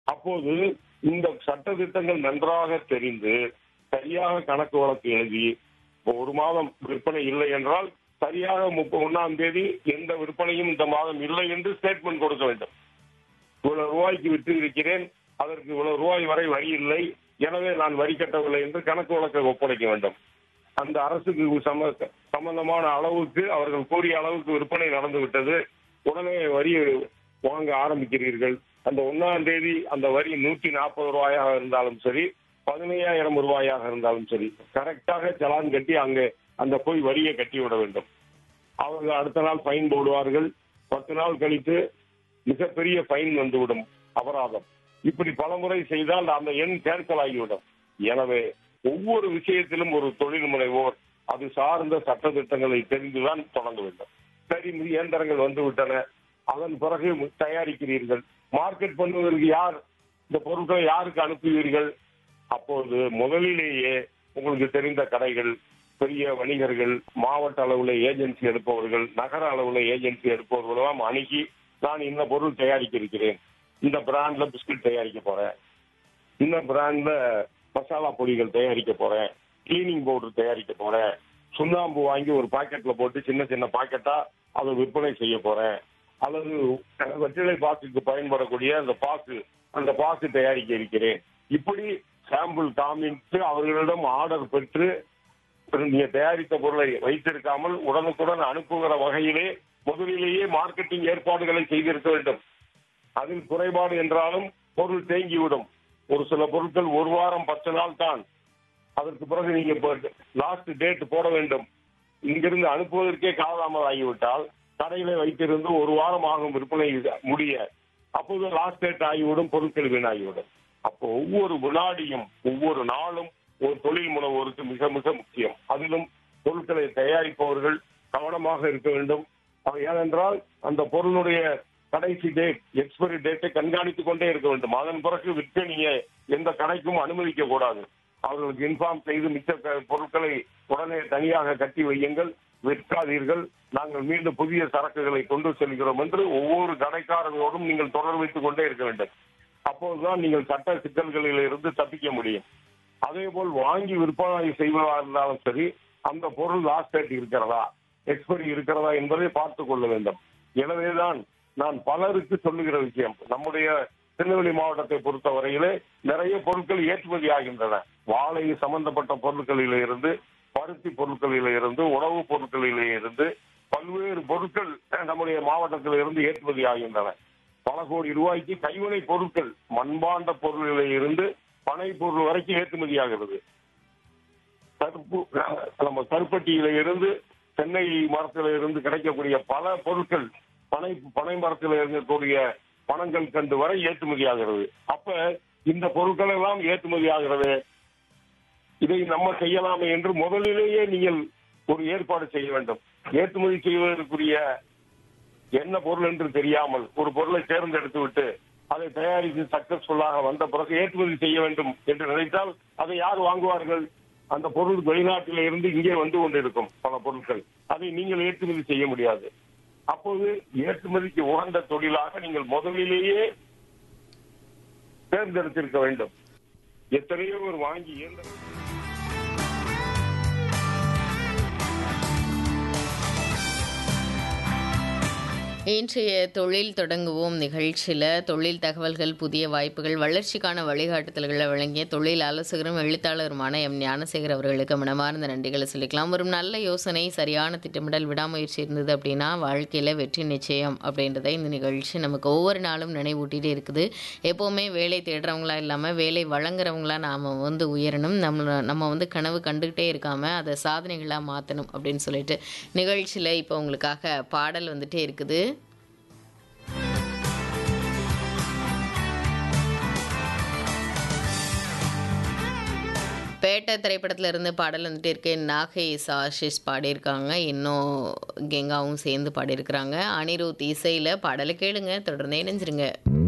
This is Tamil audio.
அப்போது இந்த சட்ட திட்டங்கள் நன்றாக தெரிந்து சரியாக கணக்கு வழக்கு எழுதி இப்போ ஒரு மாதம் விற்பனை இல்லை என்றால் சரியாக முப்ப ஒன்னாம் தேதி எந்த விற்பனையும் இந்த மாதம் இல்லை என்று ஸ்டேட்மெண்ட் கொடுக்க வேண்டும் இவ்வளவு ரூபாய்க்கு விற்று இருக்கிறேன் அதற்கு இவ்வளவு ரூபாய் வரை வரி இல்லை எனவே நான் வரி கட்டவில்லை என்று கணக்கு வழக்கை ஒப்படைக்க வேண்டும் அந்த அரசுக்கு சம சம்பந்தமான அளவுக்கு அவர்கள் கூறிய அளவுக்கு விற்பனை நடந்து விட்டது உடனே வரி வாங்க ஆரம்பிக்கிறீர்கள் அந்த ஒன்னாம் தேதி அந்த வரி நூற்றி நாற்பது ரூபாயாக இருந்தாலும் சரி பதினையாயிரம் ரூபாயாக இருந்தாலும் சரி கரெக்டாக சலான் கட்டி அங்கே அந்த போய் வரியை கட்டி விட வேண்டும் அவர்கள் அடுத்த நாள் ஃபைன் போடுவார்கள் பத்து நாள் கழித்து மிகப்பெரிய ஃபைன் வந்துவிடும் அபராதம் இப்படி பலமுறை செய்தால் அந்த எண் கேன்சல் ஆகிவிடும் எனவே ஒவ்வொரு விஷயத்திலும் ஒரு தொழில் முனைவோர் அது சார்ந்த சட்ட திட்டங்களை தெரிந்துதான் தொடங்க வேண்டும் சரி இயந்திரங்கள் வந்து விட்டன அதன் பிறகு தயாரிக்கிறீர்கள் மார்க்கெட் பண்ணுவதற்கு யார் இந்த பொருட்களை யாருக்கு அனுப்புவீர்கள் அப்போது முதலிலேயே உங்களுக்கு தெரிந்த கடைகள் பெரிய வணிகர்கள் மாவட்ட அளவுல ஏஜென்சி எடுப்பவர்கள் நகர அளவுல ஏஜென்சி எடுப்பவர்களெல்லாம் அணுகி நான் இந்த பொருள் தயாரிக்க இருக்கிறேன் இந்த பிராண்ட்ல பிஸ்கட் தயாரிக்க போறேன் இந்த பிராண்ட்ல மசாலா பொடிகள் தயாரிக்க போறேன் கிளீனிங் பவுடர் தயாரிக்க போறேன் சுண்ணாம்பு வாங்கி ஒரு பாக்கெட்ல போட்டு சின்ன சின்ன பாக்கெட்டா அதை விற்பனை செய்ய போறேன் அல்லது வெற்றிலை பாக்குக்கு பயன்படக்கூடிய அந்த பாக்கு அந்த பாக்கு தயாரிக்க இருக்கிறேன் இப்படி சாம்பிள் காமித்து அவர்களிடம் ஆர்டர் பெற்று நீங்க தயாரித்த பொருளை வைத்திருக்காமல் உடனுக்குடன் அனுப்புகிற வகையிலே முதலிலேயே மார்க்கெட்டிங் ஏற்பாடுகளை செய்திருக்க வேண்டும் அதில் குறைபாடு என்றாலும் பொருள் தேங்கிவிடும் ஒரு சில பொருட்கள் ஒரு வாரம் பத்து நாள் தான் அதற்கு பிறகு நீங்க லாஸ்ட் டேட் போட வேண்டும் இங்கிருந்து அனுப்புவதற்கே காலாமல் ஆகிவிட்டால் கடையில வைத்திருந்து ஒரு வாரம் ஆகும் விற்பனை முடிய அப்போது லாஸ்ட் டேட் ஆகிவிடும் பொருட்கள் வீணாகிவிடும் அப்போ ஒவ்வொரு வினாடியும் ஒவ்வொரு நாளும் ஒரு தொழில் முனைவோருக்கு மிக மிக முக்கியம் அதிலும் பொருட்களை தயாரிப்பவர்கள் கவனமாக இருக்க வேண்டும் ஏனென்றால் அந்த பொருளுடைய கடைசி டேட் எக்ஸ்பைரி டேட்டை கண்காணித்துக் கொண்டே இருக்க வேண்டும் அதன் பிறகு விற்க நீங்க எந்த கடைக்கும் அனுமதிக்க கூடாது அவர்களுக்கு இன்ஃபார்ம் செய்து மிச்ச பொருட்களை உடனே தனியாக கட்டி வையுங்கள் விற்காதீர்கள் நாங்கள் மீண்டும் புதிய சரக்குகளை கொண்டு செல்கிறோம் என்று ஒவ்வொரு கடைக்காரர்களோடும் நீங்கள் தொடர் வைத்துக் கொண்டே இருக்க வேண்டும் அப்போதுதான் நீங்கள் சட்ட சிக்கல்களில் இருந்து தப்பிக்க முடியும் அதே போல் வாங்கி விற்பனை செய்வதா இருந்தாலும் சரி அந்த பொருள் லாஸ்ட் டேட் இருக்கிறதா எக்ஸ்பைரி இருக்கிறதா என்பதை பார்த்துக் கொள்ள வேண்டும் எனவேதான் நான் பலருக்கு சொல்லுகிற விஷயம் நம்முடைய திருநெல்வேலி மாவட்டத்தை பொறுத்த வரையிலே நிறைய பொருட்கள் ஏற்றுமதி ஆகின்றன வாழை சம்பந்தப்பட்ட பொருட்களில இருந்து பருத்தி பொருட்களில இருந்து உணவுப் பொருட்களில இருந்து பல்வேறு பொருட்கள் நம்முடைய மாவட்டத்தில் இருந்து ஏற்றுமதி ஆகின்றன பல கோடி ரூபாய்க்கு கைவினை பொருட்கள் மண்பாண்ட பொருளில இருந்து பனை பொருள் வரைக்கும் ஏற்றுமதி ஆகிறது கருப்பு நம்ம கருப்பட்டியில இருந்து தென்னை மரத்தில இருந்து கிடைக்கக்கூடிய பல பொருட்கள் பனை பனை மரத்தில் இருக்கக்கூடிய பணங்கள் கண்டு வரை ஏற்றுமதி ஆகிறது அப்ப இந்த பொருட்கள் எல்லாம் ஏற்றுமதி ஆகிறது இதை நம்ம செய்யலாமே என்று முதலிலேயே நீங்கள் ஒரு ஏற்பாடு செய்ய வேண்டும் ஏற்றுமதி செய்வதற்குரிய என்ன பொருள் என்று தெரியாமல் ஒரு பொருளை தேர்ந்தெடுத்து விட்டு அதை தயாரித்து சக்சஸ்ஃபுல்லாக வந்த பிறகு ஏற்றுமதி செய்ய வேண்டும் என்று நினைத்தால் அதை யார் வாங்குவார்கள் அந்த பொருள் வெளிநாட்டில இருந்து இங்கே வந்து கொண்டிருக்கும் பல பொருட்கள் அதை நீங்கள் ஏற்றுமதி செய்ய முடியாது அப்போது ஏற்றுமதிக்கு உகந்த தொழிலாக நீங்கள் முதலிலேயே தேர்ந்தெடுத்திருக்க வேண்டும் எத்தனையோ ஒரு வாங்கி இயந்திரம் இன்றைய தொழில் தொடங்குவோம் நிகழ்ச்சியில் தொழில் தகவல்கள் புதிய வாய்ப்புகள் வளர்ச்சிக்கான வழிகாட்டுதல்களை வழங்கிய தொழில் ஆலோசகரும் எழுத்தாளருமான எம் ஞானசேகர் அவர்களுக்கு மனமார்ந்த நன்றிகளை சொல்லிக்கலாம் ஒரு நல்ல யோசனை சரியான திட்டமிடல் விடாமுயற்சி இருந்தது அப்படின்னா வாழ்க்கையில் வெற்றி நிச்சயம் அப்படின்றத இந்த நிகழ்ச்சி நமக்கு ஒவ்வொரு நாளும் நினைவூட்டிகிட்டே இருக்குது எப்போவுமே வேலை தேடுறவங்களா இல்லாமல் வேலை வழங்குறவங்களா நாம் வந்து உயரணும் நம்ம நம்ம வந்து கனவு கண்டுக்கிட்டே இருக்காமல் அதை சாதனைகளாக மாற்றணும் அப்படின்னு சொல்லிட்டு நிகழ்ச்சியில் இப்போ உங்களுக்காக பாடல் வந்துட்டே இருக்குது பேட்டை திரைப்படத்தில் இருந்து பாடல் வந்துட்டு இருக்கேன் நாகை சாஷிஸ் பாடியிருக்காங்க இன்னும் கெங்காவும் சேர்ந்து பாடியிருக்கிறாங்க அனிருத் இசையில் பாடலை கேளுங்க தொடர்ந்து இணைஞ்சிருங்க